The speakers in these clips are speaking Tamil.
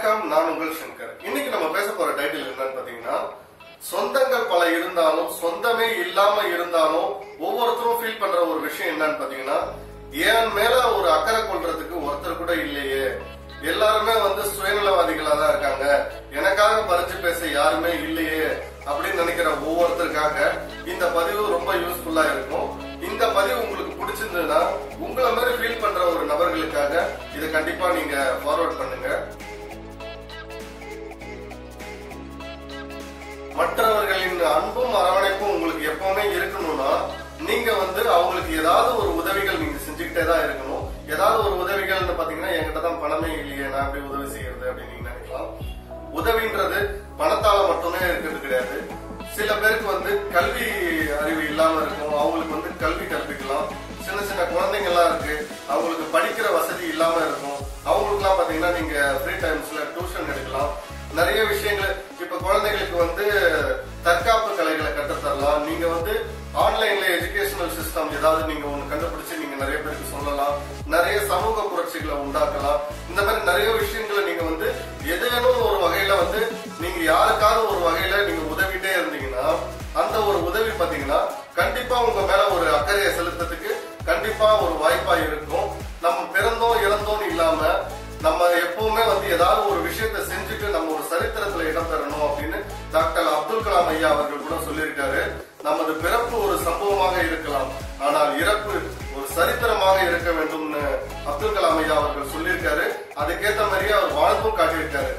வணக்கம் நான் உங்கள் சங்கர் இன்னைக்கு நம்ம பேச போற டைட்டில் என்னன்னு பாத்தீங்கன்னா சொந்தங்கள் பல இருந்தாலும் சொந்தமே இல்லாம இருந்தாலும் ஒவ்வொருத்தரும் ஃபீல் பண்ற ஒரு விஷயம் என்னன்னு பாத்தீங்கன்னா என் மேல ஒரு அக்கறை கொள்றதுக்கு ஒருத்தர் கூட இல்லையே எல்லாருமே வந்து சுயநலவாதிகளா தான் இருக்காங்க எனக்காக பறிச்சு பேச யாருமே இல்லையே அப்படின்னு நினைக்கிற ஒவ்வொருத்தருக்காக இந்த பதிவு ரொம்ப யூஸ்ஃபுல்லா இருக்கும் இந்த பதிவு உங்களுக்கு பிடிச்சிருந்ததுன்னா உங்களை மாதிரி ஃபீல் பண்ற ஒரு நபர்களுக்காக இதை கண்டிப்பா நீங்க ஃபார்வர்ட் பண்ணுங்க மற்றவர்களின் அன்பும் அரவணைப்பும் உங்களுக்கு எப்பவுமே இருக்கணும்னா நீங்க வந்து அவங்களுக்கு ஏதாவது ஒரு உதவிகள் நீங்க செஞ்சுக்கிட்டே தான் இருக்கணும் ஏதாவது ஒரு உதவிகள்னு பாத்தீங்கன்னா என்கிட்ட தான் பணமே இல்லையே நான் எப்படி உதவி செய்யறது அப்படின்னு நீங்க நினைக்கலாம் உதவின்றது பணத்தால மட்டுமே இருக்கிறது கிடையாது சில பேருக்கு வந்து கல்வி அறிவு இல்லாம இருக்கும் அவங்களுக்கு வந்து கல்வி கற்பிக்கலாம் சின்ன சின்ன குழந்தைங்க எல்லாம் இருக்கு அவங்களுக்கு படிக்கிற வசதி இல்லாம இருக்கும் அவங்களுக்குலாம் பாத்தீங்கன்னா நீங்க ஃப்ரீ டைம்ஸ்ல டியூஷன் எடுக்கலாம் நிறைய விஷயங்கள் இப்ப குழந்தைகளுக்கு வந்து தற்காப்பு கலைகளை கற்றுத்தரலாம் நீங்க வந்து ஆன்லைன்ல எஜுகேஷனல் சிஸ்டம் ஏதாவது நீங்க ஒண்ணு கண்டுபிடிச்சு நீங்க நிறைய பேருக்கு சொல்லலாம் நிறைய சமூக புரட்சிகளை உண்டாக்கலாம் இந்த மாதிரி நிறைய விஷயங்களை நீங்க வந்து ஏதேனும் ஒரு வகையில வந்து நீங்க யாருக்காவது ஒரு வகையில நீங்க உதவிட்டே இருந்தீங்கன்னா அந்த ஒரு உதவி பாத்தீங்கன்னா கண்டிப்பா உங்க மேல ஒரு அக்கறையை செலுத்ததுக்கு கண்டிப்பா ஒரு வாய்ப்பா இருக்கும் நம்ம பிறந்தோம் இறந்தோம் இல்லாம நம்ம எப்பவுமே வந்து ஏதாவது ஒரு விஷயத்த செஞ்சுட்டு நம்ம ஒரு சரித்திரத்துல இடம் பெறணும் அப்படின்னு டாக்டர் அப்துல் கலாம் ஐயா அவர்கள் கூட சொல்லியிருக்காரு நமது பிறப்பு ஒரு சம்பவமாக இருக்கலாம் ஆனால் இறப்பு ஒரு சரித்திரமாக இருக்க வேண்டும்னு அப்துல் கலாம் ஐயா அவர்கள் சொல்லியிருக்காரு அதுக்கேத்த மாதிரியே அவர் வாழ்ந்தும் காட்டியிருக்காரு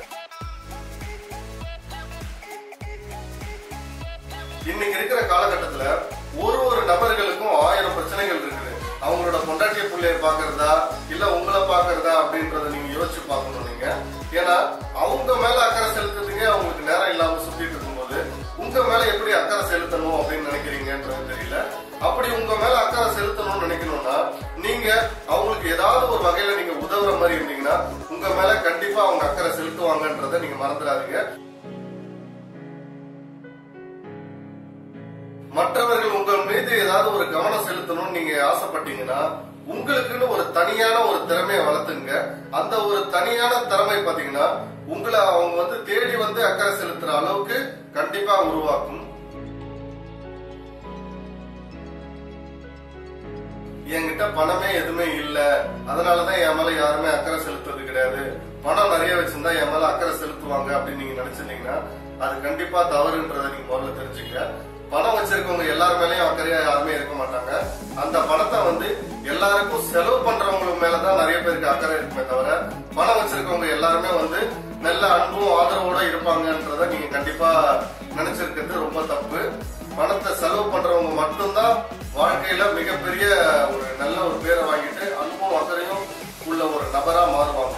இன்னைக்கு இருக்கிற காலகட்டத்துல ஒரு ஒரு நபர்களுக்கும் ஆயிரம் பிரச்சனைகள் இருக்குது அவங்களோட பொண்டாட்டிய பிள்ளைய பாக்குறதா இல்ல உங்களை பாக்குறதா அப்படின்றத நீங்க யோசிச்சு பார்க்கணும் நீங்க ஏன்னா அவங்க மேல அக்கறை செலுத்துறதுக்கே அவங்களுக்கு நேரம் இல்லாம சுத்திட்டு இருக்கும்போது உங்க மேல எப்படி அக்கறை செலுத்தணும் அப்படின்னு நினைக்கிறீங்கன்றது தெரியல அப்படி உங்க மேல அக்கறை செலுத்தணும்னு நினைக்கணும்னா நீங்க அவங்களுக்கு ஏதாவது ஒரு வகையில நீங்க உதவுற மாதிரி இருந்தீங்கன்னா உங்க மேல கண்டிப்பா அவங்க அக்கறை செலுத்துவாங்கன்றத நீங்க மறந்துடாதீங்க மற்றவர்கள் உங்கள் மீது ஏதாவது ஒரு கவனம் செலுத்தணும்னு நீங்க ஆசைப்பட்டீங்கன்னா உங்களுக்குன்னு ஒரு தனியான ஒரு திறமையை வளர்த்துங்க அந்த ஒரு தனியான திறமை பாத்தீங்கன்னா உங்களை அவங்க வந்து தேடி வந்து அக்கறை செலுத்துற அளவுக்கு கண்டிப்பா உருவாக்கும் என்கிட்ட பணமே எதுவுமே இல்ல அதனாலதான் என் மேல யாருமே அக்கறை செலுத்துறது கிடையாது பணம் நிறைய வச்சிருந்தா என் மேல அக்கறை செலுத்துவாங்க அப்படின்னு நீங்க நினைச்சிருந்தீங்கன்னா அது கண்டிப்பா தவறுன்றதை நீங்க முதல்ல தெரிஞ்சுக்க பணம் வச்சிருக்கவங்க எல்லார் மேலயும் அக்கறையா யாருமே இருக்க மாட்டாங்க அந்த பணத்தை வந்து எல்லாருக்கும் செலவு பண்றவங்க மேலதான் நிறைய பேருக்கு அக்கறை இருக்குமே தவிர பணம் வச்சிருக்கவங்க எல்லாருமே வந்து நல்ல அன்பும் ஆதரவோட இருப்பாங்கன்றத நீங்க கண்டிப்பா நினைச்சிருக்கிறது ரொம்ப தப்பு பணத்தை செலவு பண்றவங்க மட்டும்தான் வாழ்க்கையில மிகப்பெரிய ஒரு நல்ல ஒரு பேரை வாங்கிட்டு அன்பும் அக்கறையும் உள்ள ஒரு நபரா மாறுவாங்க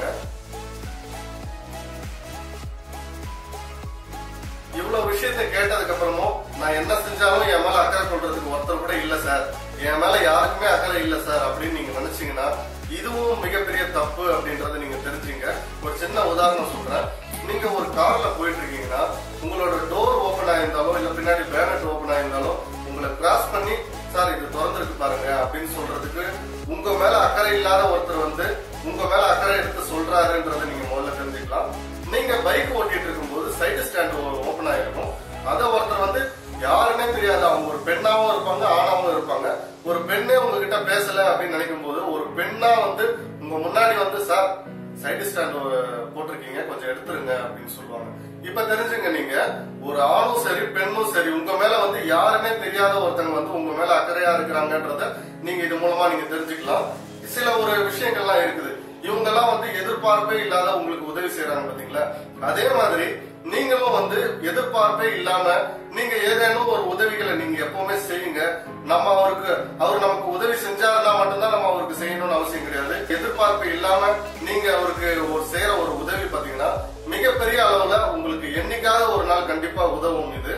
இவ்வளவு விஷயத்த கேட்டதுக்கு அப்புறமும் நான் என்ன செஞ்சாலும் என் மேல அக்கறை கொள்றதுக்கு ஒருத்தர் கூட இல்ல சார் என் மேல யாருக்குமே அக்கறை இல்ல சார் அப்படின்னு நீங்க நினைச்சீங்கன்னா இதுவும் மிகப்பெரிய தப்பு அப்படின்றத நீங்க தெரிஞ்சுங்க ஒரு சின்ன உதாரணம் சொல்றேன் நீங்க ஒரு கார்ல போயிட்டு இருக்கீங்கன்னா உங்களோட டோர் ஓபன் ஆயிருந்தாலும் இல்ல பின்னாடி பேனட் ஓபன் ஆயிருந்தாலும் உங்களை கிராஸ் பண்ணி சார் இது திறந்துருக்கு பாருங்க அப்படின்னு சொல்றதுக்கு உங்க மேல அக்கறை இல்லாத ஒருத்தர் வந்து உங்க மேல அக்கறை எடுத்து சொல்றாருன்றத நீங்க முதல்ல தெரிஞ்சுக்கலாம் நீங்க பைக் ஓட்டிட்டு இருக்கும்போது சைடு ஸ்டாண்ட் ஓபன் ஆயிருக்கும் அத ஒருத்தர் வந்து யாருன்னே தெரியாது அவங்க ஒரு பெண்ணாவும் இருப்பாங்க ஆணாவும் இருப்பாங்க ஒரு பெண்ணே உங்ககிட்ட பேசல அப்படின்னு நினைக்கும் போது ஒரு பெண்ணா வந்து உங்க முன்னாடி வந்து சார் சைடு ஸ்டாண்ட் போட்டிருக்கீங்க கொஞ்சம் எடுத்துருங்க அப்படின்னு சொல்லுவாங்க இப்ப தெரிஞ்சுங்க நீங்க ஒரு ஆணும் சரி பெண்ணும் சரி உங்க மேல வந்து யாருன்னே தெரியாத ஒருத்தங்க வந்து உங்க மேல அக்கறையா இருக்கிறாங்கன்றத நீங்க இது மூலமா நீங்க தெரிஞ்சுக்கலாம் சில ஒரு விஷயங்கள்லாம் இருக்குது இவங்க எல்லாம் வந்து எதிர்பார்ப்பே இல்லாத உங்களுக்கு உதவி செய்யறாங்க பாத்தீங்களா அதே மாதிரி நீங்களும் வந்து எதிர்பார்ப்பே இல்லாம நீங்க ஏதேனும் ஒரு உதவிகளை நீங்க எப்பவுமே செய்யுங்க நம்ம அவருக்கு அவர் நமக்கு உதவி செஞ்சாருன்னா மட்டும்தான் நம்ம அவருக்கு செய்யணும்னு அவசியம் கிடையாது எதிர்பார்ப்பு இல்லாம நீங்க அவருக்கு ஒரு செய்யற ஒரு உதவி பாத்தீங்கன்னா மிகப்பெரிய அளவுல உங்களுக்கு என்னைக்காவது ஒரு நாள் கண்டிப்பா உதவும் இது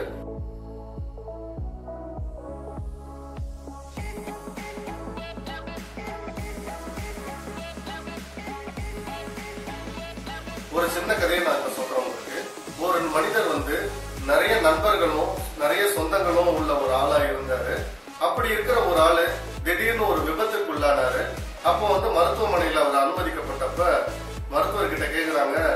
ஒரு சின்ன கதையை நான் இப்ப சொல்றேன் உங்களுக்கு ஒரு மனிதர் வந்து நிறைய நண்பர்களும் நிறைய சொந்தங்களும் உள்ள ஒரு ஆளா இருந்தாரு அப்படி இருக்கிற ஒரு ஆளு திடீர்னு ஒரு விபத்துக்குள்ளானாரு அப்போ வந்து மருத்துவமனையில அவர் அனுமதிக்கப்பட்டப்ப மருத்துவர்கிட்ட கேக்குறாங்க டாக்டர்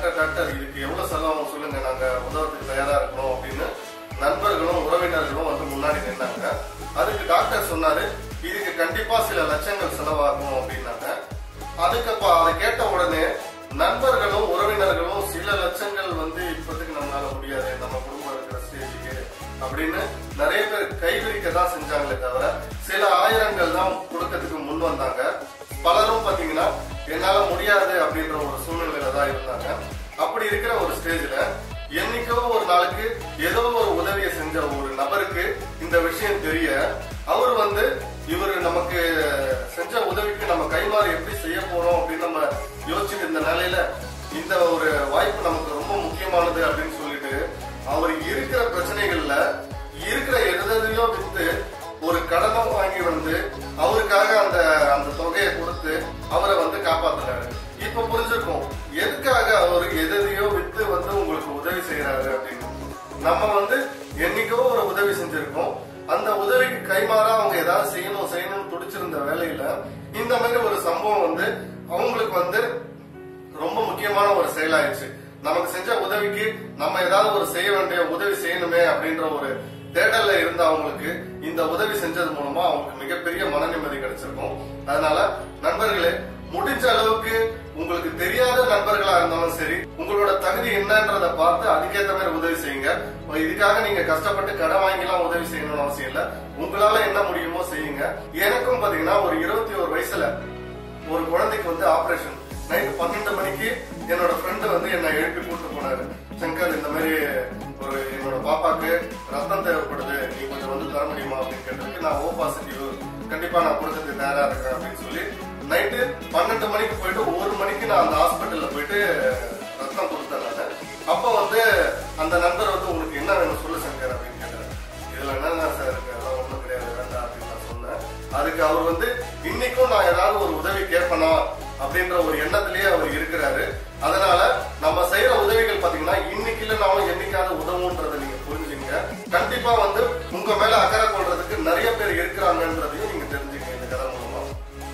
டாக்டர் டாக்டர் இதுக்கு எவ்வளவு செலவாகும் சொல்லுங்க நாங்க உதவத்துக்கு தயாரா இருக்கணும் அப்படின்னு நண்பர்களும் உறவினர்களும் வந்து முன்னாடி நின்னாங்க அதுக்கு டாக்டர் சொன்னாரு இதுக்கு கண்டிப்பா சில லட்சங்கள் செலவாகும் அப்படின்னாங்க அதுக்கப்ப அதை கேட்ட உடனே நண்பர்களும் உறவினர்களும் சில லட்சங்கள் வந்து இப்போதைக்கு நம்மளால முடியாது நம்ம குடும்பம் இருக்கிற ஸ்டேஜுக்கு அப்படின்னு நிறைய பேர் கைவிரிக்க தான் செஞ்சாங்களே தவிர சில ஆயிரங்கள் தான் கொடுக்கறதுக்கு முன் வந்தாங்க பலரும் பாத்தீங்கன்னா என்னால முடியாது அப்படின்ற ஒரு சூழ்நிலையில தான் இருந்தாங்க அப்படி இருக்கிற ஒரு ஸ்டேஜ்ல என்னைக்கோ ஒரு நாளுக்கு ஏதோ ஒரு உதவியை செஞ்ச ஒரு நபருக்கு இந்த விஷயம் தெரிய அவர் வந்து இவர் நமக்கு செஞ்ச உதவிக்கு நம்ம கைமாறு எப்படி செய்ய போறோம் அப்படின்னு நம்ம யோசிச்சுட்டு இந்த நிலையில இந்த ஒரு வாய்ப்பு நமக்கு ரொம்ப முக்கியமானது அப்படின்னு சொல்லிட்டு அவர் இருக்கிற பிரச்சனைகள்ல இருக்கிற எதையோ வித்து ஒரு கடனை வாங்கி வந்து அவருக்காக அந்த அந்த தொகையை கொடுத்து அவரை வந்து காப்பாத்துறாரு இப்ப புரிஞ்சிருக்கும் எதுக்காக அவரு எதையோ வித்து வந்து உங்களுக்கு உதவி செய்யறாரு அப்படின்னு நம்ம வந்து என்னைக்கோ ஒரு உதவி செஞ்சிருக்கோம் அந்த உதவிக்கு கைமாறா அவங்க ஏதாவது செய்யணும் செய்யணும்னு துடிச்சிருந்த வேலையில இந்த மாதிரி ஒரு சம்பவம் வந்து அவங்களுக்கு வந்து ரொம்ப முக்கியமான ஒரு செயலாயிருச்சு நமக்கு செஞ்ச உதவிக்கு நம்ம ஏதாவது ஒரு செய்ய வேண்டிய உதவி செய்யணுமே அப்படின்ற ஒரு தேடல்ல இருந்த அவங்களுக்கு இந்த உதவி செஞ்சது மூலமா அவங்களுக்கு மிகப்பெரிய மன நிம்மதி கிடைச்சிருக்கும் அதனால நண்பர்களே முடிஞ்ச அளவுக்கு உங்களுக்கு தெரியாத நண்பர்களா இருந்தாலும் சரி உங்களோட தகுதி என்னன்றத பார்த்து அதுக்கேற்ற மாதிரி உதவி செய்யுங்க இதுக்காக நீங்க கஷ்டப்பட்டு கடன் வாங்கிலாம் உதவி செய்யணும்னு அவசியம் இல்ல உங்களால என்ன முடியுமோ செய்யுங்க எனக்கும் பாத்தீங்கன்னா ஒரு இருபத்தி ஒரு வயசுல ஒரு குழந்தைக்கு வந்து ஆபரேஷன் நைட் பன்னெண்டு மணிக்கு என்னோட ஃப்ரெண்டு வந்து என்னை எழுப்பி கூட்டு போனாரு சங்கர் இந்த மாதிரி ஒரு என்னோட பாப்பாக்கு ரத்தம் தேவைப்படுது நீ கொஞ்சம் வந்து தர முடியுமா அப்படின்னு கேட்டதுக்கு நான் ஓ பாசிட்டிவ் கண்டிப்பா நான் கொடுக்கறதுக்கு தயாரா இருக்கிறேன் அப்படின்னு சொல்லி நைட்டு பன்னெண்டு மணிக்கு போயிட்டு ஒரு மணிக்கு நான் அந்த ஹாஸ்பிட்டல்ல போயிட்டு ரத்தம் கொடுத்தேன் நானு. அப்ப வந்து அந்த நண்பர் வந்து உங்களுக்கு என்ன வேணும் சொல்லு சங்கர் அப்படின்னு கேட்டாரு இதுல என்னன்னா சார் இருக்கு அதெல்லாம் ஒண்ணும் கிடையாது வேண்டாம் அப்படின்னு நான் சொன்னேன் அதுக்கு அவர் வந்து இன்னைக்கும் நான் ஏதாவது ஒரு உதவி கேட்பனா அப்படின்ற ஒரு எண்ணத்திலேயே அவர் இருக்கிறாரு அதனால நம்ம செய்யற உதவிகள் பாத்தீங்கன்னா இன்னைக்கு இல்ல நாம என்னைக்காவது உதவுன்றதை நீங்க புரிஞ்சுங்க கண்டிப்பா வந்து உங்க மேல அக்கறை கொள்றதுக்கு நிறைய பேர் இருக்கிறாங்கன்றதையும் நீங்க தெரிஞ்சுங்க இந்த கதை மூலமா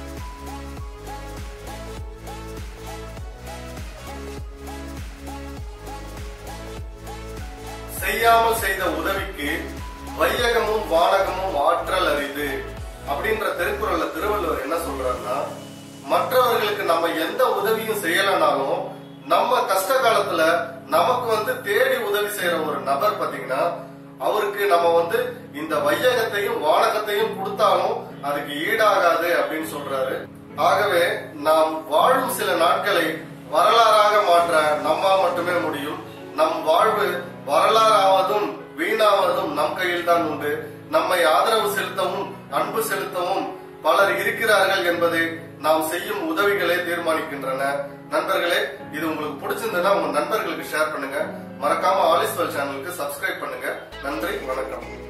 செய்யாமல் செய்த உதவிக்கு வையகமும் வானகமும் ஆற்றல் அரிது அப்படின்ற திருக்குறள்ல திருவள்ளுவர் என்ன சொல்றாருன்னா மற்றவர்களுக்கு நம்ம எந்த உதவியும் செய்யலனாலும் நம்ம கஷ்ட காலத்துல நமக்கு வந்து தேடி உதவி செய்யற ஒரு நபர் பாத்தீங்கன்னா அவருக்கு நம்ம வந்து இந்த வையகத்தையும் வானகத்தையும் கொடுத்தாலும் அதுக்கு ஈடாகாது அப்படின்னு சொல்றாரு ஆகவே நாம் வாழும் சில நாட்களை வரலாறாக மாற்ற நம்மால் மட்டுமே முடியும் நம் வாழ்வு வரலாறாவதும் வீணாவதும் நம் கையில் தான் உண்டு நம்மை ஆதரவு செலுத்தவும் அன்பு செலுத்தவும் பலர் இருக்கிறார்கள் என்பதை நாம் செய்யும் உதவிகளே தீர்மானிக்கின்றன நண்பர்களே இது உங்களுக்கு பிடிச்சிருந்ததுன்னா உங்க நண்பர்களுக்கு ஷேர் பண்ணுங்க மறக்காம ஆலிஸ்வல் சேனலுக்கு சப்ஸ்கிரைப் பண்ணுங்க நன்றி வணக்கம்